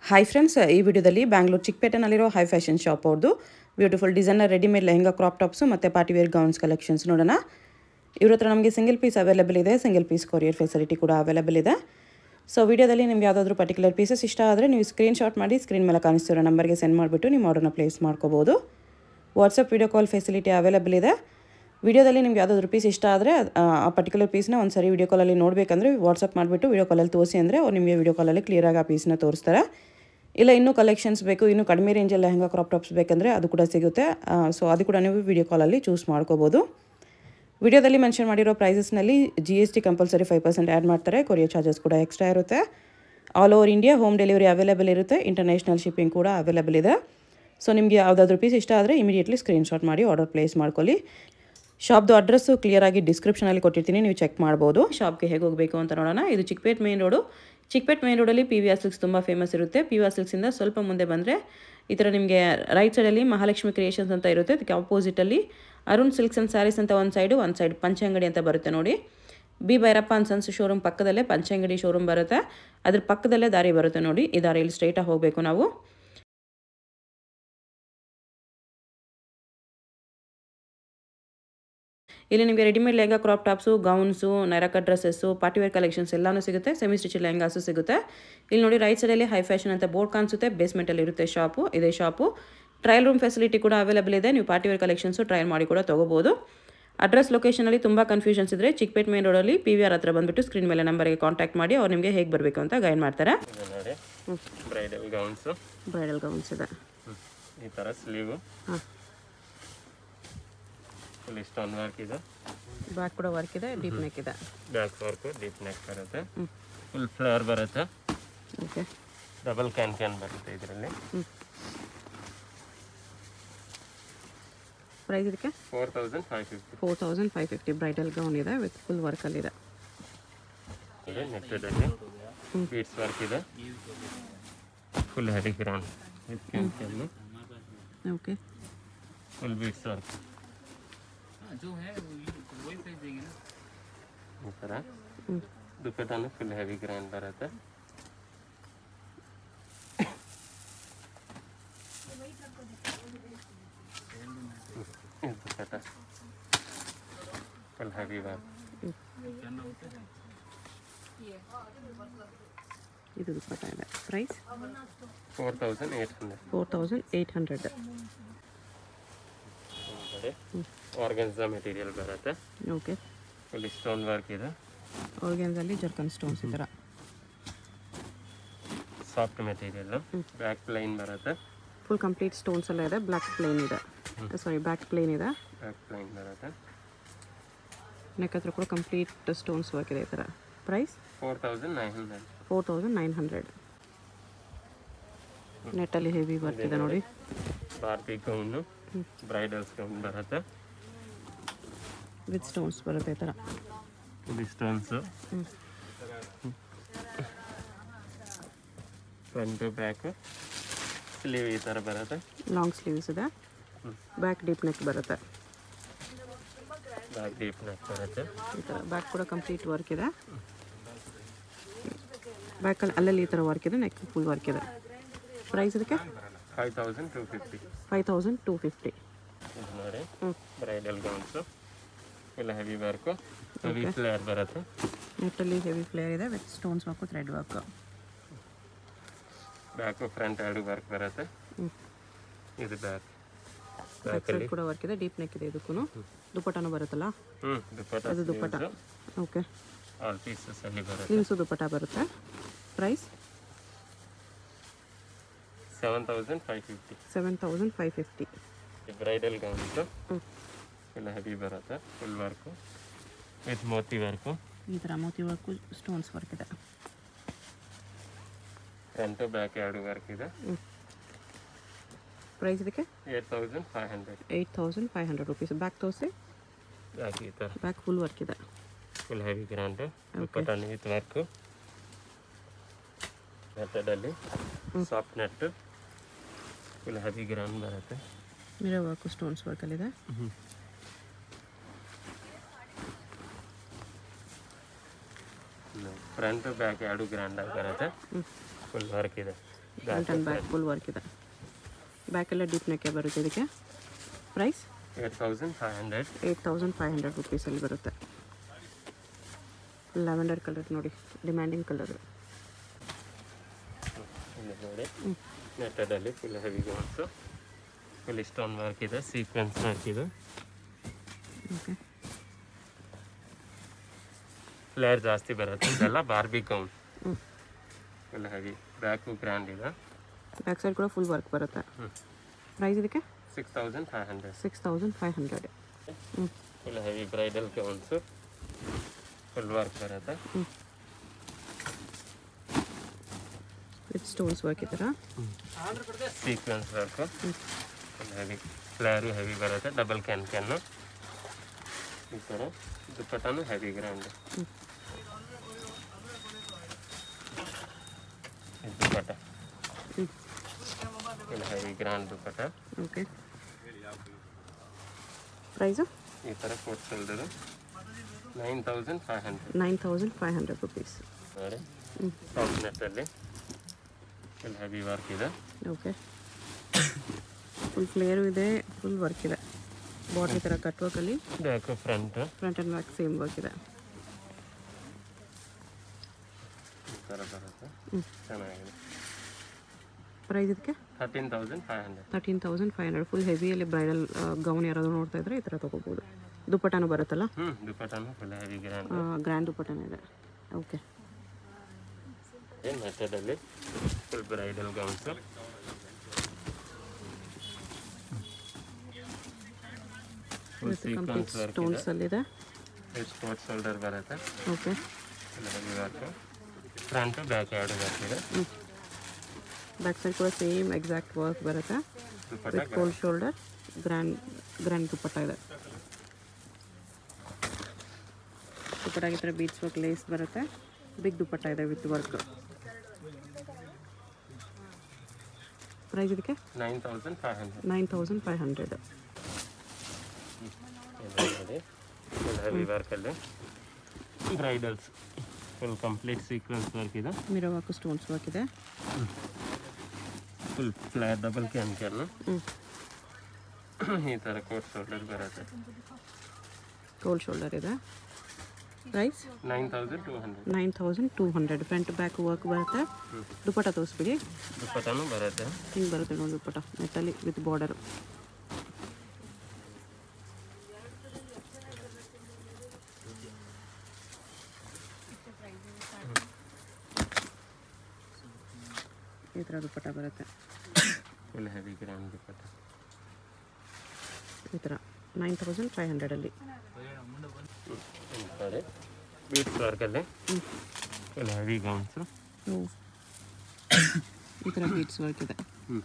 Hi friends ಈ ವಿಡಿಯೋದಲ್ಲಿ ಬ್ಯಾಂಗ್ಳೂರು ಚಿಕ್ಕಪೇಟೆನಲ್ಲಿರೋ ಹೈ ಫ್ಯಾಷನ್ ಶಾಪ್ ಅವ್ರದ್ದು beautiful designer readymade lehenga crop tops ಮತ್ತು ಪಾರ್ಟಿ ವೇರ್ ಗೌನ್ಸ್ ಕಲೆಕ್ಷನ್ಸ್ ನೋಡೋಣ ಇವ್ರ ಹತ್ರ ನಮಗೆ ಸಿಂಗಲ್ ಪೀಸ್ ಅವೈಲೇಬಲ್ ಇದೆ ಸಿಂಗಲ್ ಪೀಸ್ ಕೊರಿಯರ್ ಫೆಸಿಲಿಟಿ ಕೂಡ ಅವೈಲೇಬಲ್ ಇದೆ ಸೊ ವಿಡಿಯೋದಲ್ಲಿ ನಿಮ್ಗೆ ಯಾವುದಾದ್ರೂ ಪರ್ಟಿಕ್ಯುಲರ್ ಪೀಸಸ್ ಇಷ್ಟ ಆದರೆ ನೀವು ಸ್ಕ್ರೀನ್ ಶಾಟ್ ಮಾಡಿ ಸ್ಕ್ರೀನ್ ಮೇಲೆ ಕಾಣಿಸ್ತಿರೋ ನಂಬರ್ಗೆ ಸೆಂಡ್ ಮಾಡಿಬಿಟ್ಟು ನಿಮ್ಮ ಆರ್ಡರ್ನ ಪ್ಲೇಸ್ ಮಾಡ್ಕೋಬೋದು WhatsApp video call facility available ಇದೆ ವಿಡಿಯೋದಲ್ಲಿ ನಿಮ್ಗೆ ಯಾವುದಾದ್ರೂ ಪೀಸ್ ಇಷ್ಟ ಆದರೆ ಆ ಪರ್ಟಿಕ್ಯುಲರ್ ಪೀಸ್ನ ಒಂದು ಸರಿ ವಿಡಿಯೋ ಕಾಲಲ್ಲಿ ನೋಡಬೇಕಂದ್ರೆ ವಾಟ್ಸಪ್ ಮಾಡಿಬಿಟ್ಟು ವಿಡಿಯೋ ಕಾಲಲ್ಲಿ ತೋರಿಸಿ ಅಂದರೆ ಅವ್ರು ನಿಮಗೆ ವಿಡಿಯೋ ಕಾಲಲ್ಲಿ ಕ್ಲಿಯರಾಗಿ ಆ ಪೀಸ್ನ ತೋರಿಸ್ತಾರೆ ಇಲ್ಲ ಇನ್ನೂ ಕಲೆಕ್ಷನ್ಸ್ ಬೇಕು ಇನ್ನೂ ಕಡಿಮೆ ರೇಂಜಲ್ಲಿ ಲೆಹಂಗಾ ಕ್ರಾಪ್ ಟಾಪ್ಸ್ ಬೇಕಂದರೆ ಅದು ಕೂಡ ಸಿಗುತ್ತೆ ಸೊ ಅದು ಕೂಡ ನೀವು ವಿಡಿಯೋ ಕಾಲಲ್ಲಿ ಚೂಸ್ ಮಾಡ್ಕೋಬೋದು ವಿಡಿಯೋದಲ್ಲಿ ಮೆನ್ಷನ್ ಮಾಡಿರೋ ಪ್ರೈಸಸ್ನಲ್ಲಿ G S T compulsory five percent add ಮಾಡ್ತಾರೆ ಕೊರಿಯರ್ ಚಾರ್ಜಸ್ ಕೂಡ ಎಕ್ಸ್ಟ್ರಾ ಇರುತ್ತೆ all over India home delivery available ಇರುತ್ತೆ ಇಂಟರ್ನ್ಯಾಷನಲ್ ಶಿಪ್ಪಿಂಗ್ ಕೂಡ ಅವೈಲೇಬಲ್ ಇದೆ ಸೊ ನಿಮಗೆ ಯಾವುದಾದ್ರೂ ಪೀಸ್ ಇಷ್ಟ ಆದರೆ ಇಮಿಡಿಯೇಟ್ಲಿ ಸ್ಕ್ರೀನ್ಶಾಟ್ ಮಾಡಿ ಆರ್ಡರ್ ಪ್ಲೇಸ್ ಮಾಡ್ಕೊಳ್ಳಿ ಶಾಪ್ದು ಅಡ್ರೆಸ್ಸು ಕ್ಲಿಯರಾಗಿ ಡಿಸ್ಕ್ರಿಪ್ಷನಲ್ಲಿ ಕೊಟ್ಟಿರ್ತೀನಿ ನೀವು ಚೆಕ್ ಮಾಡ್ಬೋದು ಶಾಪ್ಗೆ ಹೇಗೆ ಹೋಗಬೇಕು ಅಂತ ನೋಡೋಣ ಇದು Chickpet main road Chickpet main ರೋಡಲ್ಲಿ ಪಿ ವಿ ಆರ್ ಸಿಲ್ಕ್ಸ್ ತುಂಬ ಫೇಮಸ್ ಇರುತ್ತೆ ಪಿ ವಿ ಆರ್ ಸಿಲ್ಕ್ಸಿಂದ ಸ್ವಲ್ಪ ಮುಂದೆ ಬಂದರೆ ಈ ಥರ ನಿಮಗೆ ರೈಟ್ ಸೈಡಲ್ಲಿ ಮಹಾಲಕ್ಷ್ಮಿ ಕ್ರಿಯೇಷನ್ಸ್ ಅಂತ ಇರುತ್ತೆ ಅದಕ್ಕೆ ಆಪೋಸಿಟಲ್ಲಿ ಅರುಣ್ ಸಿಲ್ಕ್ಸ್ ಆ್ಯಂಡ್ ಸ್ಯಾರೀಸ್ ಅಂತ ಒಂದು ಸೈಡು ಒಂದು ಸೈಡ್ ಪಂಚಂಗಡಿ ಅಂತ ಬರುತ್ತೆ ನೋಡಿ B Bhairappa and sons showroom ಪಕ್ಕದಲ್ಲೇ ಪಂಚಂಗಡಿ ಶೋರೂಮ್ ಬರುತ್ತೆ ಅದ್ರ ಪಕ್ಕದಲ್ಲೇ ದಾರಿ ಬರುತ್ತೆ ನೋಡಿ ಈ ದಾರಿಯಲ್ಲಿ ಸ್ಟ್ರೈಟಾಗಿ ಹೋಗಬೇಕು ನಾವು ಇಲ್ಲಿ ನಿಮಗೆ readymade lehenga crop tops gowns ನೈರಾಕ ಡ್ರೆಸ್ಸಸ್ಸು ಪಾರ್ಟಿವೇರ್ ಕಲೆಕ್ಷನ್ಸ್ ಎಲ್ಲನೂ ಸಿಗುತ್ತೆ ಸೆಮಿ ಸ್ಟಿಚ್ ಲೆಹಂಗಾಸು ಸಿಗುತ್ತೆ ಇಲ್ಲಿ ನೋಡಿ ರೈಟ್ ಸೈಡಲ್ಲಿ ಹೈ ಫ್ಯಾಷನ್ ಅಂತ ಬೋರ್ಡ್ ಕಾಣಿಸುತ್ತೆ ಬೇಸ್ಮೆಂಟಲ್ಲಿ ಇರುತ್ತೆ ಶಾಪು ಇದೇ ಶಾಪು ಟ್ರಯಲ್ ರೂಮ್ ಫೆಸಿಲಿಟಿ ಕೂಡ ಅವೈಲೇಬಲ್ ಇದೆ ನೀವು ಪಾರ್ಟಿವೇರ್ ಕಲೆಕ್ಷನ್ಸು ಟ್ರಯಲ್ ಮಾಡಿ ಕೂಡ ತೊಗೋಬೋದು ಅಡ್ರೆಸ್ ಲೊಕೇಶನಲ್ಲಿ ತುಂಬ ಕನ್ಫ್ಯೂಷನ್ಸ್ ಇದ್ದರೆ ಚಿಕ್ಕಪೇಟ್ ಮೇನ್ ರೋಡಲ್ಲಿ ಪಿ ವಿ ಆರ್ ಹತ್ರ ಬಂದುಬಿಟ್ಟು ಸ್ಕ್ರೀನ್ ಮೇಲೆ ನಂಬರ್ಗೆ ಕಾಂಟ್ಯಾಕ್ಟ್ ಮಾಡಿ ಅವ್ರು ನಿಮಗೆ ಹೇಗೆ ಬರಬೇಕು ಅಂತ ಗೈಡ್ ಮಾಡ್ತಾರೆ ಇದು ನೋಡಿ ಬ್ರೈಡಲ್ ಗೌನ್ಸು ಬ್ರೈಡಲ್ ಗೌನ್ಸ್ ಇದೆ ಈ ಥರ ಸ್ಲೀವು ಹಾಂ ಫುಲ್ ಸ್ಟೋನ್ ವರ್ಕ್ ಇದೆ ಬ್ಯಾಕ್ ಕೂಡ ವರ್ಕ್ ಇದೆ ಡೀಪ್ ನೆಕ್ ಇದೆ ಬ್ಯಾಕ್ ವರ್ಕು ಡೀಪ್ ನೆಕ್ ಬರುತ್ತೆ ಫುಲ್ ಫ್ಲವರ್ ಬರುತ್ತೆ ಓಕೆ ಡಬಲ್ ಕ್ಯಾನ್ ಕ್ಯಾನ್ ಬರುತ್ತೆ ಇದರಲ್ಲಿ ಪ್ರೈಸ್ ಇದಕ್ಕೆ four thousand five fifty four thousand five fifty bridal gown ಇದೆ ವಿತ್ ಫುಲ್ ವರ್ಕಲ್ಲಿದೆ ಇದೆ ನೆಟ್ಟಡಲ್ಲಿ ಬೀಟ್ಸ್ ವರ್ಕ್ ಇದೆ full heavy ground with can can okay full beads work ಈ ಥರ ಹ್ಞೂ ದುಪ್ಪಟ್ಟನು ಫುಲ್ ಹೆವಿ ಗ್ರ್ಯಾಂಡ್ ಬರುತ್ತೆ ಇದು ದುಪ್ಪಟ್ಟ ಫುಲ್ ಹೆವಿ ವರ್ಕ್ ಇದು ದುಪ್ಪಟ್ಟ ಇದೆ price four thousand eight hundred four thousand eight hundred ಕಡೆ ಆರ್ಗನ್ಸಾ ಮೆಟೀರಿಯಲ್ ಬರುತ್ತೆ ಓಕೆ ಫುಲ್ ಸ್ಟೋನ್ ವರ್ಕ್ ಇದೆ ಆರ್ಗ್ಯಾನ್ಸಲ್ಲಿ ಜರ್ಕನ್ ಸ್ಟೋನ್ಸ್ ಈ ಥರ ಸಾಫ್ಟ್ ಮೆಟೀರಿಯಲ್ ಬ್ಯಾಕ್ ಪ್ಲೈನ್ ಬರುತ್ತೆ ಫುಲ್ ಕಂಪ್ಲೀಟ್ ಸ್ಟೋನ್ಸ್ ಎಲ್ಲ ಇದೆ ಬ್ಲ್ಯಾಕ್ ಪ್ಲೇನ್ ಇದೆ ಸಾರಿ ಬ್ಯಾಕ್ ಪ್ಲೇನ್ ಇದೆ ಬ್ಯಾಕ್ ಪ್ಲೈನ್ ಬರುತ್ತೆ ನೆಕ್ ಹತ್ರ ಕೂಡ ಕಂಪ್ಲೀಟ್ ಸ್ಟೋನ್ಸ್ ವರ್ಕ್ ಇದೆ ಈ ಥರ price four thousand nine hundred four thousand nine hundred ನೆಟ್ಟಲ್ಲಿ ಹೆವಿ ವರ್ಕ್ ಇದೆ ನೋಡಿ ಭಾರತಿ ಗೌನು ಬ್ರೈಡಲ್ಸ್ ಗೌನ್ ಬರುತ್ತೆ ವಿತ್ ಸ್ಟೋನ್ಸ್ ಬರುತ್ತೆ ಈ ಥರ ಇದು ಸ್ಟೋನ್ಸು ಫ್ರಂಟು ಬ್ಯಾಕು ಸ್ಲೀವ್ ಈ ಥರ ಬರುತ್ತೆ ಲಾಂಗ್ ಸ್ಲೀವ್ಸ್ ಇದೆ ಬ್ಯಾಕ್ ಡೀಪ್ ನೆಕ್ ಬರುತ್ತೆ ಬ್ಯಾಕ್ ಡೀಪ್ ನೆಕ್ ಬರುತ್ತೆ ಈ ಥರ ಬ್ಯಾಕ್ ಕೂಡ ಕಂಪ್ಲೀಟ್ ವರ್ಕ್ ಇದೆ ಬ್ಯಾಕಲ್ಲಿ ಅಲ್ಲಲ್ಲಿ ಈ ಥರ ವರ್ಕ್ ಇದೆ ನೆಕ್ ಫುಲ್ ವರ್ಕ್ ಇದೆ ಪ್ರೈಸ್ ಇದಕ್ಕೆ five thousand two fifty five thousand two fifty ಇದು ನೋಡಿ ಹ್ಞೂ bridal gowns full heavy work heavy flare ಬರುತ್ತೆ ನೆಟ್ಟಲ್ಲಿ ಹೆವಿ ಫ್ಲೇರ್ ಇದೆ with stones work thread work back front ಎರಡು ವರ್ಕ್ ಬರುತ್ತೆ ಹ್ಞೂ ಇದು ಬ್ಯಾಕ್ ಬ್ಯಾಕ್ ಬ್ಯಾಕಲ್ಲಿ ಸೈಡ್ ಕೂಡ ವರ್ಕ್ ಇದೆ ಡೀಪ್ ನೆಕ್ ಇದೆ ಇದಕ್ಕೂ ದುಪ್ಪಟ್ಟನೂ ಬರುತ್ತಲ್ಲ ಹ್ಞೂ ದುಪ್ಪಟ್ಟ ಅದು ದುಪ್ಪಟ್ಟ ಓಕೆ ಆಲ್ ಪೀಸಸ್ ಅಲ್ಲಿ ಬರುತ್ತೆ ಸ್ಲೀವ್ಸು ದುಪ್ಪಟ್ಟ ಬರುತ್ತೆ price seven thousand five fifty seven thousand five fifty bridal gowns ಹ್ಞೂ ಫುಲ್ ಹೆವಿ ಬರುತ್ತೆ ಫುಲ್ ವರ್ಕು ವಿತ್ ಮೋತಿ ವರ್ಕು ಈ ಥರ ಮೋತಿ ವರ್ಕು ಸ್ಟೋನ್ಸ್ ವರ್ಕ್ ಇದೆ ಫ್ರಂಟು ಬ್ಯಾಕ್ ಎರಡು ವರ್ಕ್ ಇದೆ ಹ್ಞೂ ಪ್ರೈಸ್ ಇದಕ್ಕೆ eight thousand five hundred eight thousand five hundred rupees back ತೋರಿಸಿ ಬ್ಯಾಕ್ ಈ ಥರ ಬ್ಯಾಕ್ ಫುಲ್ ವರ್ಕ್ ಇದೆ ಫುಲ್ ಹೆವಿ ಗ್ರ್ಯಾಂಡು ದುಪ್ಪಟ್ಟನು ವಿತ್ ವರ್ಕು ಮೆಥಡಲ್ಲಿ soft net full heavy grand ಬರುತ್ತೆ ಮಿರೋ ವರ್ಕು ಸ್ಟೋನ್ಸ್ ವರ್ಕಲ್ಲಿದೆ ಫ್ರಂಟ್ ಬ್ಯಾಕ್ ಎರಡು ಗ್ರ್ಯಾಂಡ್ ಆಗಿ ಬರುತ್ತೆ ಫುಲ್ ವರ್ಕ್ ಇದೆ front and back full work ಇದೆ ಬ್ಯಾಕೆಲ್ಲ ಡೀಪ್ ನೆಕ್ಕೆ ಬರುತ್ತೆ ಇದಕ್ಕೆ price eight thousand five hundred eight thousand five hundred ರುಪೀಸಲ್ಲಿ ಬರುತ್ತೆ ಲ್ಯಾವೆಂಡರ್ ಕಲರ್ ನೋಡಿ ಡಿಮ್ಯಾಂಡಿಂಗ್ ಕಲರ್ ಇಲ್ಲಿ ನೋಡಿ ನೆಟ್ಟಡಲ್ಲಿ full heavy gowns full stone work ಇದೆ ಸೀಕ್ವೆನ್ಸ್ ವರ್ಕ್ ಇದೆ ಓಕೆ ಫ್ಲೇರ್ ಜಾಸ್ತಿ ಬರುತ್ತೆ ಇದೆಲ್ಲ ಬಾರ್ಬಿ ಗೌನ್ ಹ್ಞೂ ಫುಲ್ ಹೆವಿ ಬ್ಯಾಕು ಗ್ರ್ಯಾಂಡ್ ಇದೆ ಬ್ಯಾಕ್ ಸೈಡ್ ಕೂಡ ಫುಲ್ ವರ್ಕ್ ಬರುತ್ತೆ ಹ್ಞೂ ಪ್ರೈಸ್ ಇದಕ್ಕೆ six thousand five hundred six thousand five hundred ಹ್ಞೂ full heavy bridal gowns full work ಬರುತ್ತೆ ವಿತ್ ಸ್ಟೋನ್ಸ್ ವರ್ಕ್ ಈ ಥರ sequins work full heavy flare heavy ಬರುತ್ತೆ ಡಬಲ್ ಕ್ಯಾನ್ ಕ್ಯಾನು ಈ ಥರ ದುಪ್ಪಟ್ಟನು ಹೆವಿ ಗ್ರ್ಯಾಂಡ್ ದುಪ್ಪಟ್ಟ ಹ್ಞೂ full heavy grand dupatta okay price ಈ ಥರ cold shoulder nine thousand five hundred nine thousand five hundred rupees ನೋಡಿ ಹ್ಞೂ ಟಾಪ್ ನೆಟ್ಟಲ್ಲಿ ಫುಲ್ ಹೆವಿ ವರ್ಕ್ ಇದೆ ಓಕೆ ಫುಲ್ ಫ್ಲೇರು ಇದೆ ಫುಲ್ ವರ್ಕ್ ಇದೆ ಬಾಟಲ್ ಥರ ಕಟ್ ವರ್ಕಲ್ಲಿ back front front and back same work ಇದೆ ಈ ಥರ ಬರುತ್ತೆ ಹ್ಞೂ ಚೆನ್ನಾಗಿದೆ ಪ್ರೈಸ್ ಇದಕ್ಕೆ thirteen thousand five hundred thirteen thousand five hundred full ಹೆವಿಯಲ್ಲಿ ಬ್ರೈಡಲ್ ಗೌನ್ ಯಾರಾದರೂ ನೋಡ್ತಾ ಇದ್ರೆ ಈ ಥರ ತೊಗೋಬೋದು ದುಪ್ಪಟ್ಟನೂ ಬರುತ್ತಲ್ಲ ಹ್ಞೂ ದುಪ್ಪಟ್ಟನು ಫುಲ್ ಹೆವಿ ಗ್ರ್ಯಾಂಡ್ ಗ್ರ್ಯಾಂಡ್ ದುಪ್ಪಟ್ಟನೇ ಇದೆ ಓಕೆ ನೆಟ್ಟದಲ್ಲಿ full bridal gowns full complete sequins work ಇದೆ ಸ್ಟೋನ್ಸಲ್ಲಿದೆ ಸ್ಪೋರ್ಟ್ ಶೋಲ್ಡರ್ ಬರುತ್ತೆ okay full heavy work front back ಎರಡು ವರ್ಕ್ ಇದೆ ಬ್ಯಾಕ್ ಸೈಡ್ ಕೂಡ ಸೇಮ್ ಎಕ್ಸಾಕ್ಟ್ ವರ್ಕ್ ಬರುತ್ತೆ dupatta with cold shoulder grand grand dupatta ಇದೆ ದುಪ್ಪಟ್ಟಾಗಿ ಈ ಥರ ಬೀಚ್ ವರ್ಕ್ ಲೇಸ್ ಬರುತ್ತೆ ಬಿಗ್ ದುಪ್ಪಟ್ಟ ಇದೆ ವಿತ್ ವರ್ಕ್ ಪ್ರೈಸ್ ಇದಕ್ಕೆ nine thousand five hundred nine thousand five hundred ನೋಡಿ ಫುಲ್ ಹೆವಿ ವರ್ಕಲ್ಲಿ bridals full complete sequins work ಇದೆ ಮಿರೋ ವರ್ಕ್ ಸ್ಟೋನ್ಸ್ ವರ್ಕ್ ಇದೆ full flat double can can ಹ್ಞೂ ಈ ಥರ ಕೋಟ್ ಶೋಲ್ಡರ್ ಬರುತ್ತೆ ಕೋಲ್ಡ್ ಶೋಲ್ಡರ್ ಇದೆ price nine thousand two hundred nine thousand two hundred front back work ಬರುತ್ತೆ ದುಪ್ಪಟ್ಟ ತೋರಿಸ್ಬಿಡಿ ದುಪ್ಪಟ್ಟನು ಬರುತ್ತೆ ಹಿಂಗೆ ಬರುತ್ತೆ ನೋಡಿ ದುಪ್ಪಟ್ಟ ನೆಟ್ಟಲ್ಲಿ ವಿತ್ ಬಾರ್ಡರ್ ಈ ಥರ ದುಪ್ಪಟ್ಟ ಬರುತ್ತೆ ಫುಲ್ ಹೆವಿ ಗ್ರ್ಯಾಂಡ್ ದುಪ್ಪಟ್ಟ ಈ ಥರ ನೈನ್ ತೌಸಂಡ್ ಫೈವ್ ಹಂಡ್ರೆಡಲ್ಲಿ ನೋಡಿ ಬೀಟ್ಸ್ ವರ್ಕಲ್ಲಿ ಹ್ಞೂ ಫುಲ್ ಹೆವಿ ಗೌನ್ಸು ಹ್ಞೂ ಈ ಥರ ಬೀಟ್ಸ್ ವರ್ಕ್ ಇದೆ ಹ್ಞೂ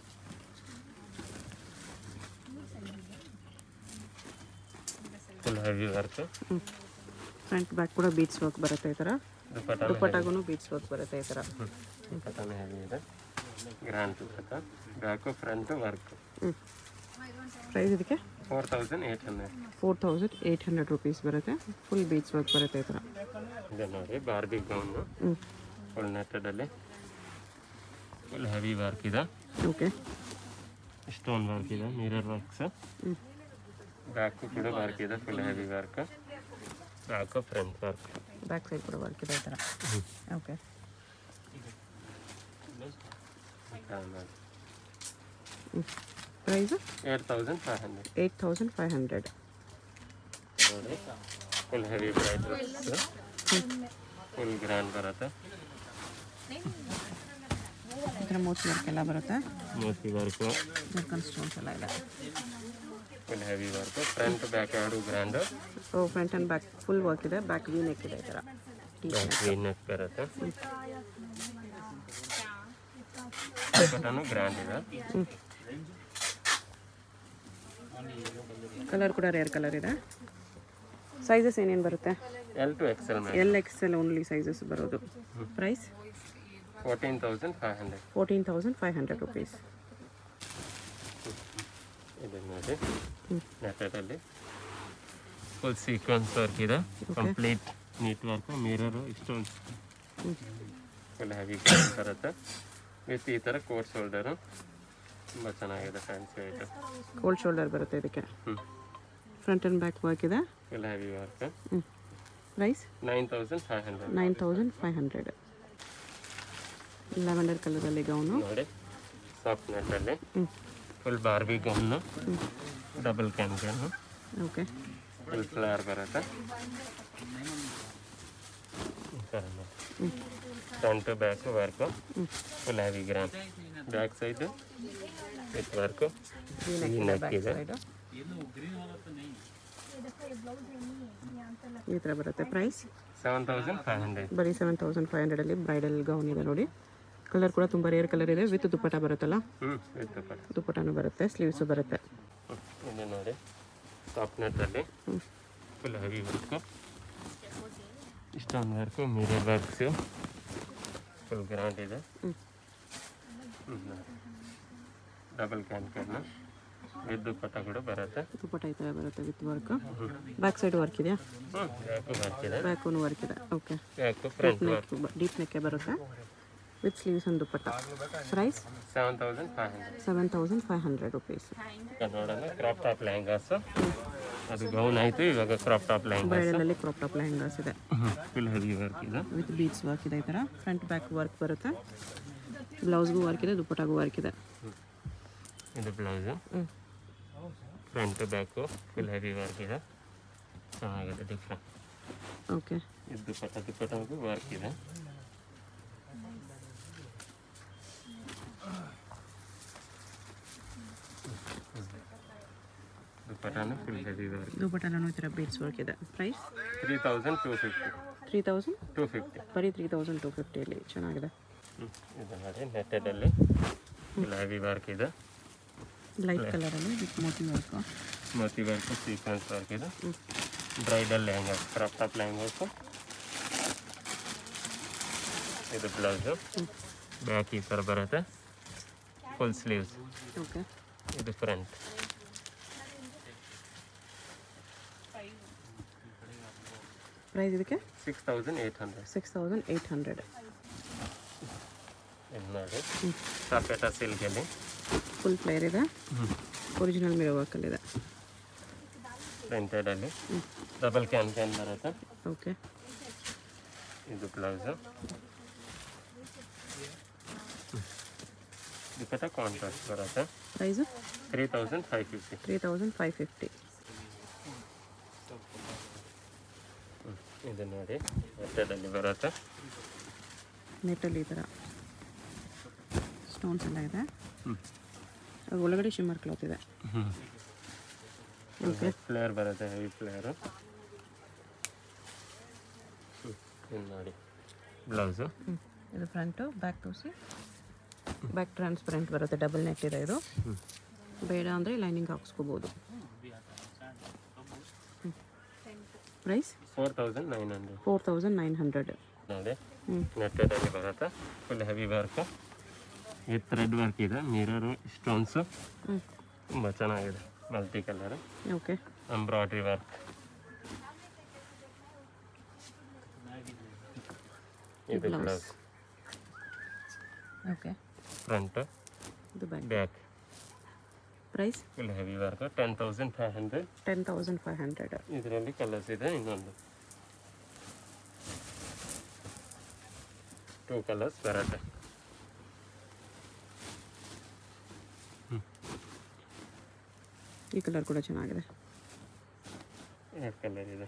ಫುಲ್ ಹೆವಿ ವರ್ಕ್ ಹ್ಞೂ ಫ್ರಂಟ್ ಬ್ಯಾಕ್ ಕೂಡ ಬೀಟ್ಸ್ ವರ್ಕ್ ಬರುತ್ತೆ ಈ ಥರ ದುಪ್ಪಟ್ಟನು ದುಪ್ಪಟ್ಟಾಗೂ ಬೀಟ್ಸ್ ವರ್ಕ್ ಬರುತ್ತೆ ಈ ಥರ ದುಪ್ಪಟ್ಟನು ಹೆವಿ ಇದೆ grand dupatta back front work ಹ್ಞೂ ಪ್ರೈಸ್ ಇದಕ್ಕೆ four thousand eight hundred four thousand eight hundred rupees ಬರುತ್ತೆ ಫುಲ್ ಬೀಚ್ ವರ್ಕ್ ಬರುತ್ತೆ ಈ ಥರ ಇದೆ ನೋಡಿ ಬಾರ್ಬಿ ಗೌನು ಹ್ಞೂ ಫುಲ್ ನೆಟ್ಟಡಲ್ಲಿ ಫುಲ್ ಹೆವಿ ವರ್ಕ್ ಇದೆ ಓಕೆ ಸ್ಟೋನ್ ವರ್ಕ್ ಇದೆ ಮಿರರ್ ವರ್ಕ್ಸ್ ಹ್ಞೂ ಬ್ಯಾಕು ಕೂಡ ವರ್ಕ್ ಇದೆ full heavy work back front work back side ಕೂಡ ವರ್ಕ್ ಇದೆ ಈ ಥರ ಓಕೆ ಹ್ಞೂ price eight thousand five hundred eight thousand five hundred ನೋಡಿ full heavy bright full grand ಬರುತ್ತೆ ಈ ಥರ ಮೋಸ್ಟ್ ವರ್ಕ್ ಎಲ್ಲ ಬರುತ್ತೆ ಮೋತಿ ವರ್ಕು ಜರ್ಕನ್ ಸ್ಟೋನ್ಸ್ ಎಲ್ಲ ಇದೆ full heavy work front back ಎರಡು grand so front and back full work ಇದೆ ಬ್ಯಾಕ್ ವಿ ನೆಕ್ ಇದೆ ಈ ಥರ ಬ್ಯಾಕ್ ವಿ ನೆಕ್ ಬರುತ್ತೆ ಬಟನು ಗ್ರ್ಯಾಂಡ್ ಇದೆ ಹ್ಞೂ ಕಲರ್ ಕೂಡ ರೇರ್ ಕಲರ್ ಇದೆ ಸೈಜಸ್ ಏನೇನು ಬರುತ್ತೆ ಎಲ್ ಟು ಎಕ್ಸೆಲ್ ಮೇಲೆ L X L only sizes ಬರೋದು price fourteen thousand five hundred fourteen thousand five hundred rupees ಇದೆ ನೋಡಿ ನೆಟ್ಟಲ್ಲಿ ಫುಲ್ ಸೀಕ್ವೆನ್ಸ್ ವರ್ಕ್ ಇದೆ complete neat work mirror stones full heavy ಬರುತ್ತೆ ವಿತ್ ಈ ಥರ ಕೋಟ್ ಶೋಲ್ಡರು ತುಂಬ ಚೆನ್ನಾಗಿದೆ ಫ್ಯಾನ್ಸಿ ಐಟು ಕೋಲ್ಡ್ ಶೋಲ್ಡರ್ ಬರುತ್ತೆ ಇದಕ್ಕೆ ಹ್ಞೂ ಫ್ರಂಟ್ ಆ್ಯಂಡ್ ಬ್ಯಾಕ್ ವರ್ಕ್ ಇದೆ ಫುಲ್ ಹೆವಿ ವರ್ಕ್ ಹ್ಞೂ price nine thousand five hundred nine thousand five hundred lavender ಕಲರಲ್ಲಿ ಗೌನು ನೋಡಿ ಸಾಫ್ಟ್ ನೆಟ್ಟಲ್ಲಿ ಹ್ಞೂ full barbie gown double can can okay full flower ಬರುತ್ತೆ front back work full heavy gram back side with work ಈ neck ಇದೆ side ಈ ಥರ ಬರುತ್ತೆ price seven thousand five hundred ಬರೀ ಸೆವೆನ್ ತೌಸಂಡ್ ಫೈವ್ ಹಂಡ್ರೆಡಲ್ಲಿ ಬ್ರೈಡಲ್ ಗೌನ್ ಇದೆ ನೋಡಿ ಕಲರ್ ಕೂಡ ತುಂಬ ರೇರ್ ಕಲರ್ ಇದೆ ವಿತ್ ದುಪ್ಪಟ ಬರುತ್ತಲ್ಲ ಹ್ಞೂ ವಿತ್ ಕಟ್ ದುಪ್ಪಟನೂ ಬರುತ್ತೆ ಸ್ಲೀವ್ಸು ಬರುತ್ತೆ ಇದು ನೋಡಿ ಸಾಫ್ಟ್ ನೆಟ್ಟಲ್ಲಿ ಫುಲ್ ಹೆವಿ ವರ್ಕು ಇಷ್ಟೊಂದು work mirror works full grand ಇದೆ ಡಬಲ್ ಕ್ಯಾನ್ ಕ್ಯಾನ್ ವಿದ್ದು ಪಟ ಕೂಡ ಬರುತ್ತೆ ದುಪ್ಪಟ ಈ ಥರ ಬರುತ್ತೆ with work back side work ಇದೆಯಾ ಹ್ಞೂ ಬ್ಯಾಕು ವರ್ಕ್ ಇದೆ ಬ್ಯಾಕು ವರ್ಕ್ ಇದೆ okay back front work neck deep ನೆಕ್ಕೆ ಬರುತ್ತೆ with sleeves and dupatta price seven thousand five hundred seven thousand five hundred rupees ನೋಡೋಣ ಕ್ರಾಪ್ ಟಾಪ್ ಲೆಹಂಗಾಸ್ ಅದು ಗೌನ್ ಆಯಿತು ಇವಾಗ ಕ್ರಾಪ್ ಟಾಪ್ ಲೆಹಂಗಾಸ್ ಬ್ರೈಡಲಲ್ಲಿ ಕ್ರಾಪ್ ಟಾಪ್ ಲೆಹಂಗಾಸ್ ಇದೆ ಫುಲ್ ಹೆವಿ ವರ್ಕ್ ಇದೆ ವಿತ್ ಬೀಡ್ಸ್ ವರ್ಕ್ ಇದೆ ಈ ಥರ ಫ್ರಂಟ್ ಬ್ಯಾಕ್ ವರ್ಕ್ ಬರುತ್ತೆ ಬ್ಲೌಸ್ಗೂ ವರ್ಕ್ ಇದೆ ದುಪ್ಪಟಾಗೂ ವರ್ಕ್ ಇದೆ ಇದು ಬ್ಲೌಸು ಹ್ಞೂ front back full heavy work ಇದೆ ಚೆನ್ನಾಗಿದೆ ಡಿಫ್ರೆಂಟ್ ಓಕೆ ಇದು ದುಪ್ಪಟ್ಟ ದುಪ್ಪಟ್ಟಗೂ ವರ್ಕ್ ಇದೆ ದುಪ್ಪಟ್ಟನು ಫುಲ್ ಹೆವಿ ವರ್ಕ್ ದುಪ್ಪಟನೂ ಈ ಥರ ಬೀಡ್ಸ್ ವರ್ಕ್ ಇದೆ price three thousand two fifty three thousand two fifty ಬರೀ ತ್ರೀ ತೌಸಂಡ್ ಟು ಫಿಫ್ಟಿಯಲ್ಲಿ ಚೆನ್ನಾಗಿದೆ ಇದು ನೋಡಿ ನೆಟ್ಟೆಡಲ್ಲಿ ಫುಲ್ ಹೆವಿ ವರ್ಕ್ ಇದೆ ಲೈಟ್ ಕಲರಲ್ಲಿ with moti work moti work sequence work ಇದೆ bridal lehenga crop top lehengas ಇದು ಬ್ಲೌಸು ಬ್ಯಾಕ್ ಈ ಥರ ಬರುತ್ತೆ ಫುಲ್ ಸ್ಲೀವ್ಸ್ ಓಕೆ ಇದು ಫ್ರಂಟ್ ಪ್ರೈಸ್ ಇದಕ್ಕೆ six thousand eight hundred six thousand eight hundred ಇದು ನೋಡಿ ಸಪೇಟ ಸಿಲ್ಕಲ್ಲಿ ಫುಲ್ ಫ್ಲೇರ್ ಇದೆ ಒರಿಜಿನಲ್ ಮಿರೋ ವರ್ಕಲ್ಲಿದೆ ಪ್ರಿಂಟೆಡಲ್ಲಿ ಡಬಲ್ ಕ್ಯಾನ್ ಕ್ಯಾನ್ ಬರುತ್ತೆ ಓಕೆ ಇದು ಬ್ಲೌಸು ಇದಕ್ಕೆ ಕಾಂಟ್ರಾಸ್ಟ್ ಬರುತ್ತೆ price three thousand five fifty three thousand five fifty ಇದು ನೋಡಿ ನೆಟ್ಟೆಡಲ್ಲಿ ಬರುತ್ತೆ ನೆಟ್ಟಲ್ಲಿ ಈ ಥರ ಸ್ಟೋನ್ಸ್ ಎಲ್ಲ ಇದೆ ಹ್ಮ್. ಅದು ಒಳಗಡೆ ಶಿಮ್ಮರ್ ಕ್ಲಾತ್ ಇದೆ ಓಕೆ ಫ್ಲೇರ್ ಬರುತ್ತೆ ಹೆವಿ ಫ್ಲೇರು ಇದು ನೋಡಿ ಬ್ಲೌಸು ಹ್ಞೂ ಇದು ಫ್ರಂಟು ಬ್ಯಾಕ್ ತೋರಿಸಿ ಬ್ಯಾಕ್ ಟ್ರಾನ್ಸ್ಪರೆಂಟ್ ಬರುತ್ತೆ ಡಬಲ್ ನೆಟ್ ಇದೆ ಇದು ಬೇಡ ಅಂದರೆ ಲೈನಿಂಗ್ ಹಾಕ್ಸ್ಕೋಬೋದು price four thousand nine hundred four thousand nine hundred ನೋಡಿ ಹ್ಞೂ ನೆಟ್ಟೆಡಲ್ಲಿ ಬರುತ್ತೆ ಫುಲ್ ಹೆವಿ ವರ್ಕು ಈ ಥ್ರೆಡ್ ವರ್ಕ್ ಇದೆ ಮಿರರು ಸ್ಟೋನ್ಸು ಹ್ಞೂ ತುಂಬ ಚೆನ್ನಾಗಿದೆ multi colour okay embroidery work ಇದು blouse. ಬ್ಲೌಸ್ ಓಕೆ ಫ್ರಂಟ್ ಇದು back back price full heavy work ten thousand five hundred ten thousand five hundred ಇದರಲ್ಲಿ ಕಲರ್ಸ್ ಇದೆ ಇನ್ನೊಂದು ಟೂ ಕಲರ್ಸ್ ಬರುತ್ತೆ ಈ ಕಲರ್ ಕೂಡ ಚೆನ್ನಾಗಿದೆ ಎರಡು ಕಲರ್ ಇದೆ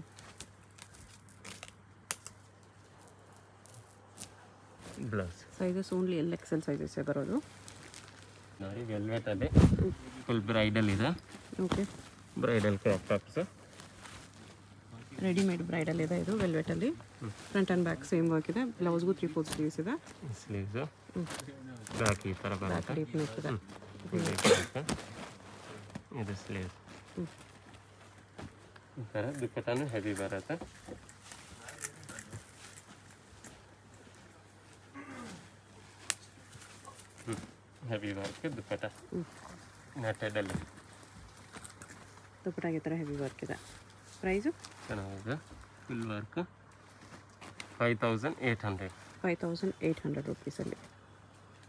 blouse sizes only L XL ಸೈಜಸ್ಸೇ ಬರೋದು ನೋಡಿ ವೆಲ್ವೆಟಲ್ಲಿ ಫುಲ್ ಬ್ರೈಡಲ್ ಇದೆ okay bridal crop tops readymade bridal ಇದೆ ಇದು ವೆಲ್ವೆಟಲ್ಲಿ front and back same work ಇದೆ ಬ್ಲೌಸ್ಗೂ ತ್ರೀ ಫೋರ್ ಸ್ಲೀವ್ಸ್ ಇದೆ ಸ್ಲೀವ್ಸು ಬ್ಯಾಕ್ ಈ ಥರ ಬ್ಯಾಕ್ ಬರುತ್ತೆ ಡೀಪ್ ನೆಕ್ ಇದೆ Full deep ಬರುತ್ತೆ. ಇದು ಸ್ಲೀವ್ಸ್ ಹ್ಮ್. ಈ ಥರ ದುಪ್ಪಟ್ಟನು ಹೆವಿ ಬರುತ್ತೆ ಹೆವಿ ವರ್ಕ್ ದುಪ್ಪಟ್ಟ ನೆಟ್ಟೆಡಲ್ಲಿ ದುಪ್ಪಟ್ಟಾಗಿ ಥರ ಹೆವಿ ವರ್ಕ್ ಇದೆ ಪ್ರೈಸು ಚೆನ್ನಾಗಿದೆ full work five thousand eight hundred five thousand eight hundred ರುಪೀಸಲ್ಲಿ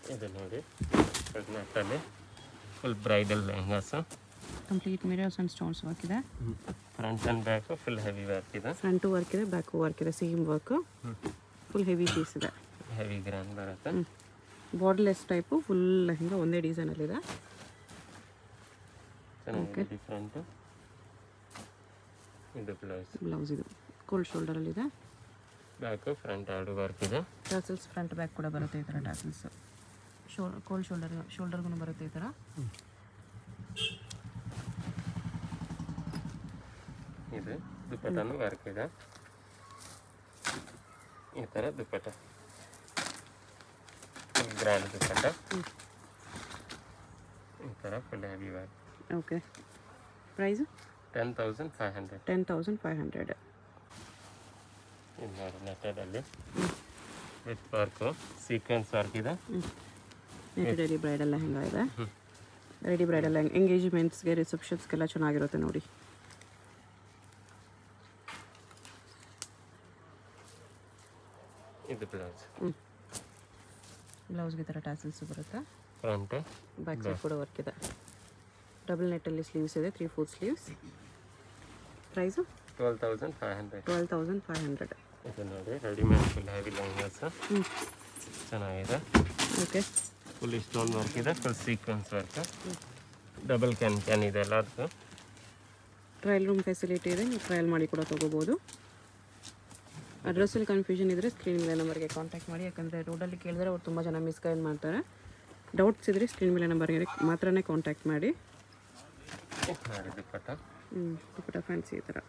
ಇದು ನೋಡಿ ನೆಟ್ಟಲ್ಲಿ full bridal lehengas complete mirrors and stones work ಇದೆ front and back full heavy work ಇದೆ ಫ್ರಂಟು ವರ್ಕ್ ಇದೆ ಬ್ಯಾಕು ವರ್ಕ್ ಇದೆ same work full heavy piece ಇದೆ heavy grand ಬರುತ್ತೆ ಬಾರ್ಡ್ಲೆಸ್ ಟೈಪು ಫುಲ್ ಲೆಹಂಗಾ ಒಂದೇ ಡಿಸೈನಲ್ಲಿದೆ ಚೆನ್ನಾಗಿದೆ ಡಿಫ್ರೆಂಟು ಇದು ಬ್ಲೌಸ್ ಬ್ಲೌಸ್ ಇದು ಕೋಲ್ಡ್ ಶೋಲ್ಡರಲ್ಲಿದೆ ಬ್ಯಾಕು ಫ್ರಂಟ್ ಎರಡು ವರ್ಕ್ ಇದೆ ಟಾಸಲ್ಸ್ ಫ್ರಂಟ್ ಬ್ಯಾಕ್ ಕೂಡ ಬರುತ್ತೆ ಈ ಥರ ಟಾಸಲ್ಸ್ ಶೋ ಕೋಲ್ಡ್ ಶೋಲ್ಡರ್ ಶೋಲ್ಡರ್ಗೂ ಬರುತ್ತೆ ಈ ಥರ ಇದು ದುಪ್ಪಟ್ಟನು ವರ್ಕ್ ಇದೆ ಈ ಥರ ದುಪ್ಪಟ್ಟ ಫುಲ್ ಗ್ರ್ಯಾಂಡ್ ದುಪ್ಪಟ್ಟ ಈ ಥರ full heavy work okay price ten thousand five hundred ten thousand five hundred ಇದು ನೋಡಿ ನೆಟ್ಟಡಲ್ಲಿ ವಿತ್ ವರ್ಕು ಸೀಕ್ವೆನ್ಸ್ ವರ್ಕ್ ಇದೆ ನೆಟ್ ರೆಡಿ ಬ್ರೈಡಲ್ ಲೆಹಂಗಾ ಇದೆ ರೆಡಿ ಬ್ರೈಡಲ್ ಎಂಗೇಜ್ಮೆಂಟ್ಸ್ಗೆ ರಿಸೆಪ್ಷನ್ಸ್ಗೆಲ್ಲ ಚೆನ್ನಾಗಿರುತ್ತೆ ನೋಡಿ ಇದು ಬ್ಲೌಸ್ ಬ್ಲೌಸ್ಗೆ ಈ ಥರ ಟ್ಯಾಸಲ್ಸ್ ಬರುತ್ತೆ ಫ್ರಂಟು ಬ್ಯಾಕ್ ಸೈಡ್ ಕೂಡ ವರ್ಕ್ ಇದೆ ಡಬಲ್ ನೆಟ್ಟಲ್ಲಿ ಸ್ಲೀವ್ಸ್ ಇದೆ three four sleeves price twelve thousand five hundred twelve thousand five hundred ಇದು ನೋಡಿ ರೆಡಿಮೇಡ್ ಫುಲ್ ಹೆವಿ ಲೆಹಂಗಾಸ್ ಚೆನ್ನಾಗಿದೆ ಓಕೆ ಫುಲ್ ಸ್ಟೋನ್ ವರ್ಕ್ ಇದೆ full sequence work double can can ಇದೆ ಎಲ್ಲದಕ್ಕೂ ಟ್ರಯಲ್ ರೂಮ್ ಫೆಸಿಲಿಟಿ ಇದೆ ನೀವು ಟ್ರಯಲ್ ಮಾಡಿ ಕೂಡ ತೊಗೋಬೋದು ಅಡ್ರೆಸ್ಸಲ್ಲಿ ಕನ್ಫ್ಯೂಷನ್ ಇದ್ದರೆ ಸ್ಕ್ರೀನ್ ಮೇಲೆ ನಂಬರ್ಗೆ ಕಾಂಟ್ಯಾಕ್ಟ್ ಮಾಡಿ ಯಾಕಂದರೆ ರೋಡಲ್ಲಿ ಕೇಳಿದ್ರೆ ಅವ್ರು ತುಂಬ ಜನ ಮಿಸ್ಗೈಡ್ ಮಾಡ್ತಾರೆ ಡೌಟ್ಸ್ ಇದ್ದರೆ ಸ್ಕ್ರೀನ್ ಮೇಲೆ ನಂಬರ್ಗೆ ಮಾತ್ರನೇ ಕಾಂಟ್ಯಾಕ್ಟ್ ಮಾಡಿ ನೋಡಿ ದುಪ್ಪಟ್ಟ ಹ್ಞೂ ದುಪ್ಪಟ್ಟ ಫ್ಯಾನ್ಸಿ ಈ ಥರ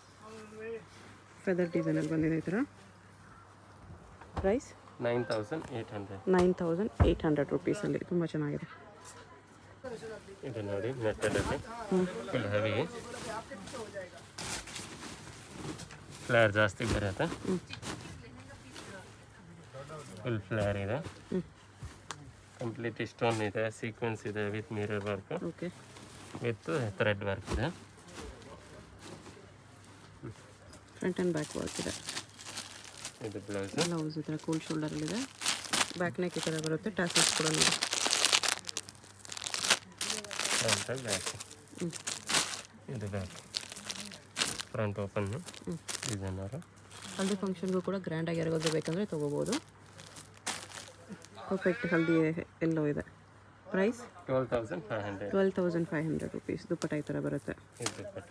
ಫೆದರ್ ಡಿಸೈನಲ್ಲಿ ಬಂದಿದೆ ಈ ಥರ price nine thousand eight hundred nine thousand eight hundred ರುಪೀಸಲ್ಲಿ ತುಂಬ ಚೆನ್ನಾಗಿದೆ ಇದು ನೋಡಿ ನೆಟ್ಟಡಲ್ಲಿ ಫುಲ್ ಹೆವಿ ಫ್ಲೇರ್ ಜಾಸ್ತಿ ಬರುತ್ತೆ ಫುಲ್ ಫ್ಲೇರ್ ಇದೆ ಕಂಪ್ಲೀಟ್ ಸ್ಟೋನ್ ಇದೆ ಸೀಕ್ವೆನ್ಸ್ ಇದೆ with mirror work okay with thread work ಇದೆ ಫ್ರಂಟ್ ಆ್ಯಂಡ್ ಬ್ಯಾಕ್ ವರ್ಕ್ ಇದೆ ಇದು ಬ್ಲೌಸ್ ಬ್ಲೌಸ್ ಈ ಥರ ಕೋಲ್ಡ್ ಶೋಲ್ಡರಲ್ಲಿದೆ ಬ್ಯಾಕ್ ನೆಕ್ ಈ ಥರ ಬರುತ್ತೆ ಟ್ಯಾಸಲ್ಸ್ ಕೂಡ ನೋಡಿ ಫ್ರಂಟ್ ಬ್ಯಾಕ್ ಇದು back front open designer haldi ಫಂಕ್ಷನ್ಗೂ ಕೂಡ ಗ್ರ್ಯಾಂಡಾಗಿ ಯಾರಿಗಾದ್ರೂ ಬೇಕಂದರೆ ತೊಗೋಬೋದು ಪರ್ಫೆಕ್ಟ್ ಹಲ್ದಿ ಎಲ್ಲೋ ಇದೆ price twelve thousand five hundred twelve thousand five hundred rupees dupatta ಈ ಥರ ಬರುತ್ತೆ ಇದು ದುಪ್ಪಟ್ಟ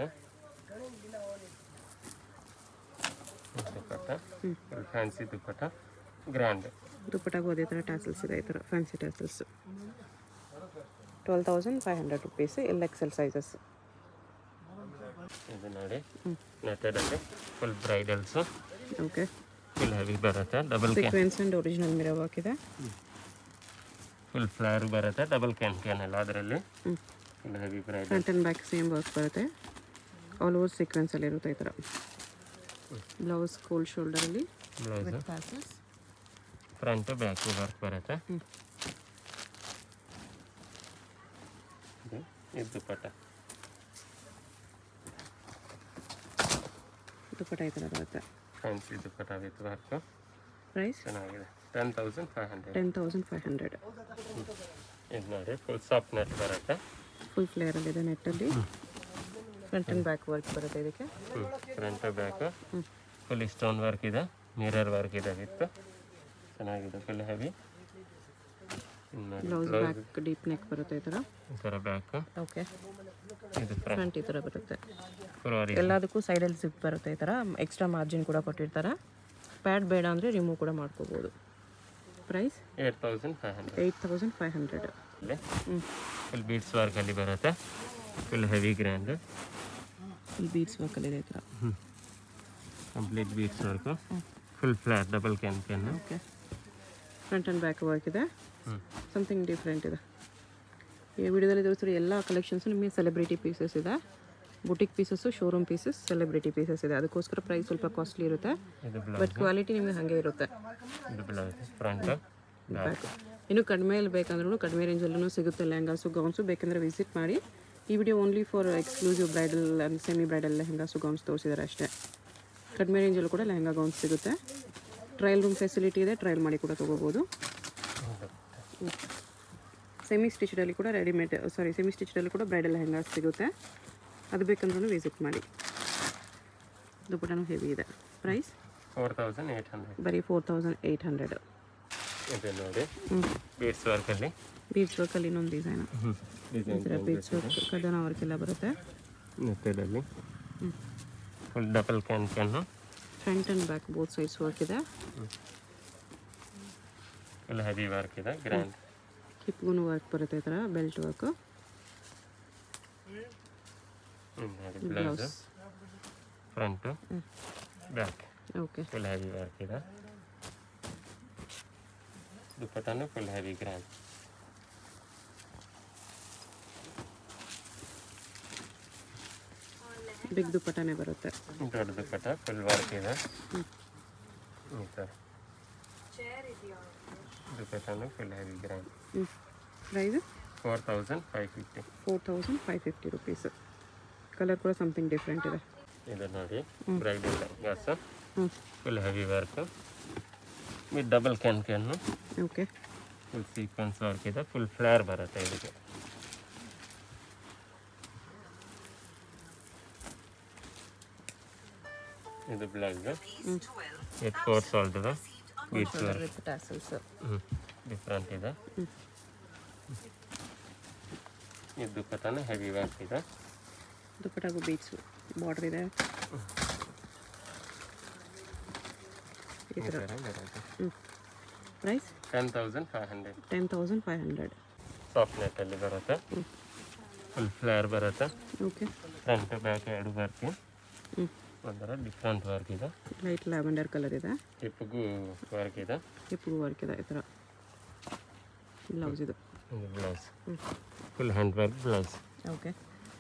ಇದು dupatta full fancy dupatta grand ದುಪ್ಪಟ್ಟಾಗೂ ಅದೇ ಥರ ಟ್ಯಾಸಲ್ಸ್ ಇದೆ ಈ ಥರ fancy tassels twelve thousand five hundred rupees L XL sizes ಇದು ನೋಡಿ ನೆಟ್ಟಡಲ್ಲಿ full bridals okay full heavy ಬರುತ್ತೆ double can sequence and original mirror work ಇದೆ ಫುಲ್ ಫ್ಲೇರ್ ಬರುತ್ತೆ ಡಬಲ್ ಕ್ಯಾನ್ ಕ್ಯಾನ್ ಎಲ್ಲ ಅದರಲ್ಲಿ ಹ್ಞೂ full heavy bridal front and back same work ಬರುತ್ತೆ ಆಲ್ ಓವರ್ ಸೀಕ್ವೆನ್ಸಲ್ಲಿ ಇರುತ್ತೆ ಈ ಥರ ಬ್ಲೌಸ್ ಕೋಲ್ಡ್ ಶೋಲ್ಡರಲ್ಲಿ blouse with tassels front back work ಬರುತ್ತೆ ಹ್ಮ್. ಇದು ಇದು ದುಪ್ಪಟ್ಟ ದುಪ್ಪಟ್ಟ ಈ ಥರ ಬರುತ್ತೆ fancy dupatta with work price ಚೆನ್ನಾಗಿದೆ ten thousand five hundred ten thousand five hundred ಇದು ನೋಡಿ ಫುಲ್ ಸಾಫ್ಟ್ ನೆಟ್ ಬರುತ್ತೆ ಫುಲ್ ಫ್ಲೇರಲ್ಲಿದೆ ನೆಟ್ಟಲ್ಲಿ ಫ್ರಂಟ್ ಆ್ಯಂಡ್ ಬ್ಯಾಕ್ ವರ್ಕ್ ಬರುತ್ತೆ ಇದಕ್ಕೆ front back full stone work ಇದೆ ಮಿರರ್ ವರ್ಕ್ ಇದೆ ವಿತ್ ಚೆನ್ನಾಗಿದೆ full heavy blouse back deep neck ಬರುತ್ತೆ ಈ ಥರ ಈ ಥರ ಬ್ಯಾಕ್ ಓಕೆ ಇದು ಫ್ರಂಟ್ ಫ್ರಂಟ್ ಈ ಥರ ಬರುತ್ತೆ ಫುಲ್ ಆರಿ ಎಲ್ಲದಕ್ಕೂ ಸೈಡಲ್ಲಿ ಜಿಪ್ ಬರುತ್ತೆ ಈ ಥರ ಎಕ್ಸ್ಟ್ರಾ ಮಾರ್ಜಿನ್ ಕೂಡ ಕೊಟ್ಟಿರ್ತಾರೆ ಪ್ಯಾಡ್ ಬೇಡ ಅಂದರೆ ರಿಮೂವ್ ಕೂಡ ಮಾಡ್ಕೋಬೋದು price eight thousand five hundred eight thousand five hundred ಇಲ್ಲಿ ಹ್ಞೂ ಫುಲ್ ಬೀಡ್ಸ್ ವರ್ಕಲ್ಲಿ ಬರುತ್ತೆ full heavy grand full beads ವರ್ಕಲ್ಲಿದೆ ಈ ಥರ complete beads work full flat double can can okay front and back work ಇದೆ ಹ್ಞೂ ಸಮಥಿಂಗ್ ಡಿಫ್ರೆಂಟ್ ಇದೆ ಈ ವಿಡಿಯೋದಲ್ಲಿ ತೋರಿಸಿರೋ ಎಲ್ಲ ಕಲೆಕ್ಷನ್ಸು ನಿಮಗೆ ಸೆಲೆಬ್ರಿಟಿ ಪೀಸಸ್ ಇದೆ boutique pieces showroom pieces celebrity pieces ಇದೆ ಅದಕ್ಕೋಸ್ಕರ ಪ್ರೈಸ್ ಸ್ವಲ್ಪ ಕಾಸ್ಟ್ಲಿ ಇರುತ್ತೆ ಇದು ಬ್ಲೌಸ್ ಬಟ್ ಕ್ವಾಲಿಟಿ ನಿಮಗೆ ಹಾಗೆ ಇರುತ್ತೆ ಇದು ಬ್ಲೌಸ್ ಫ್ರಂಟ್ ಬ್ಯಾಕ್ ಇನ್ನು ಕಡಿಮೆಯಲ್ಲಿ ಬೇಕಂದ್ರೂ ಕಡಿಮೆ ರೇಂಜಲ್ಲೂ ಸಿಗುತ್ತೆ ಲೆಹಂಗಾಸು ಗೌನ್ಸು ಬೇಕಂದರೆ ವಿಸಿಟ್ ಮಾಡಿ ಈ video only for exclusive bridal and semi bridal lehengas gowns ತೋರಿಸಿದ್ದಾರೆ ಅಷ್ಟೇ ಕಡಿಮೆ ರೇಂಜಲ್ಲೂ ಕೂಡ ಲೆಹಂಗಾ ಗೌನ್ಸ್ ಸಿಗುತ್ತೆ ಟ್ರಯಲ್ ರೂಮ್ ಫೆಸಿಲಿಟಿ ಇದೆ ಟ್ರಯಲ್ ಮಾಡಿ ಕೂಡ ತೊಗೋಬೋದು ಸೆಮಿ ಸ್ಟಿಚ್ಡಲ್ಲಿ ಕೂಡ ರೆಡಿಮೇಡ್ ಸಾರಿ ಸೆಮಿ ಸ್ಟಿಚ್ಡಲ್ಲಿ ಕೂಡ ಬ್ರೈಡಲ್ ಲೆಹಂಗಾಸ್ ಸಿಗುತ್ತೆ ಅದು ಬೇಕಂದ್ರೂ ವಿಸಿಟ್ ಮಾಡಿ ದುಪ್ಪಟನೂ ಹೆವಿ ಇದೆ price four thousand eight hundred ಬರೀ ಫೋರ್ ತೌಸಂಡ್ ಏಯ್ಟ್ ಹಂಡ್ರೆಡ್ ಇದೆ ನೋಡಿ ಹ್ಞೂ ಬೀಡ್ಸ್ ವರ್ಕಲ್ಲಿ ಬೀಡ್ಸ್ ವರ್ಕಲ್ಲಿ ಇನ್ನೊಂದು ಡಿಸೈನ್ ಈ ಥರ ಡಿಸೈನ್ ಬೀಡ್ಸ್ ವರ್ಕ್ ಕದನ ವರ್ಕ್ ಎಲ್ಲ ಬರುತ್ತೆ ನೆಟ್ಟದಲ್ಲಿ full double can can front and back both sides work ಇದೆ ಫುಲ್ ಹೆವಿ ವರ್ಕ್ ಇದೆ ಗ್ರ್ಯಾಂಡ್ ಹಿಪ್ಗೂ ವರ್ಕ್ ಬರುತ್ತೆ ಈ ಥರ belt work blouse blouse front back okay full heavy work ಇದೆ ದುಪ್ಪಟ್ಟನು ಫುಲ್ ಹೆವಿ ಗ್ರ್ಯಾಂಡ್ ಬಿಗ್ ದುಪ್ಪಟನೇ ಬರುತ್ತೆ ದೊಡ್ಡ ದುಪ್ಪಟ್ಟ ಫುಲ್ ವರ್ಕ್ ಇದೆ ಈ ಥರ ದುಪ್ಪಟ್ಟನು ಫುಲ್ ಹೆವಿ ಗ್ರ್ಯಾಂಡ್ ಹ್ಞೂ price four thousand five fifty four thousand five fifty rupees colour ಕೂಡ ಸಮಥಿಂಗ್ ಡಿಫ್ರೆಂಟ್ ಇದೆ ಇದು ನೋಡಿ ಬ್ರೈಡಲ್ ಲೆಹಂಗಾಸ್ ಹ್ಞೂ full heavy work with double can can okay full sequence work ಇದೆ ಫುಲ್ ಫ್ಲೇರ್ ಬರುತ್ತೆ ಇದಕ್ಕೆ ಇದು ಬ್ಲೌಸ್ ವಿತ್ ಫೋರ್ ಸಾಲ್ಟ್ ಇದೆ ಬೀಟ್ಸ್ ವರ್ಕ್ ವಿತ್ ಟ್ಯಾಸಲ್ಸ್ ಹ್ಞೂ ಡಿಫ್ರೆಂಟ್ ಇದೆ ಇದು ದುಪ್ಪಟ್ಟನ ಹೆವಿ ವರ್ಕ್ ಇದೆ ದುಪ್ಪಟಾಗೂ ಬೀಟ್ಸು ಬಾರ್ಡರ್ ಇದೆ ಈ ಈ ಥರ ಥರ ಬರುತ್ತೆ ಹ್ಞೂ price ten thousand five hundred ten thousand five hundred soft ನೆಟ್ಟಲ್ಲಿ ಬರುತ್ತೆ ಫುಲ್ ಫ್ಲೇರ್ ಬರುತ್ತೆ ಓಕೆ ಫ್ರಂಟ್ ಬ್ಯಾಕ್ ಎರಡು ವರ್ಕ್ ಹ್ಞೂ ಒಂಥರ ಡಿಫ್ರೆಂಟ್ ವರ್ಕ್ ಇದೆ ಲೈಟ್ ಲ್ಯಾವೆಂಡರ್ ಕಲರ್ ಇದೆ ಹಿಪ್ಗೂ ವರ್ಕ್ ಇದೆ ಹಿಪ್ಗೂ ವರ್ಕ್ ಇದೆ ಈ ಥರ ಬ್ಲೌಸ್ ಇದು ಇದು ಬ್ಲೌಸ್ ಹ್ಞೂ full hand work blouse okay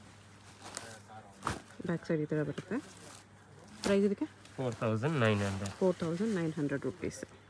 back side ಈ ಥರ ಬರುತ್ತೆ ಪ್ರೈಸ್ ಇದಕ್ಕೆ four thousand nine hundred four thousand nine hundred rupees